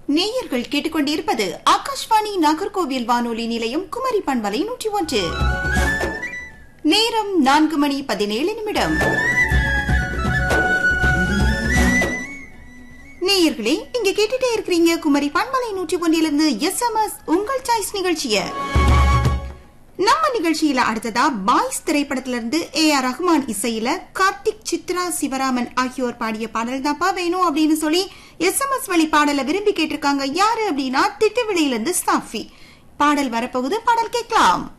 நேயர்கள் கேட்டுக்கொண்டிருப்பது ஆகாஷ்வாணி நாகர்கோவில் வானொலி நிலையம் குமரி பண்பலை நூற்றி ஒன்று நேரம் நான்கு மணி பதினேழு நிமிடம் நேயர்களே இங்க கேட்டுட்டே இருக்கிறீங்க குமரி பண்பலை நூற்றி ஒன்றிலிருந்து எஸ் எம் எஸ் உங்கள் சாய்ஸ் நிகழ்ச்சிய நம்ம நிகழ்ச்சியில அடுத்ததா பாய்ஸ் திரைப்படத்திலிருந்து ஏ ஆர் ரஹ்மான் இசையில கார்த்திக் சித்ரா சிவராமன் ஆகியோர் பாடிய பாடல் தான்ப்பா வேணும் அப்படின்னு சொல்லி எஸ் எம் எஸ் வழி பாடலை விரும்பி கேட்டிருக்காங்க யாரு அப்படின்னா திட்டுவிளையிலிருந்து சாஃபி பாடல் வரப்போகுது பாடல் கேட்கலாம்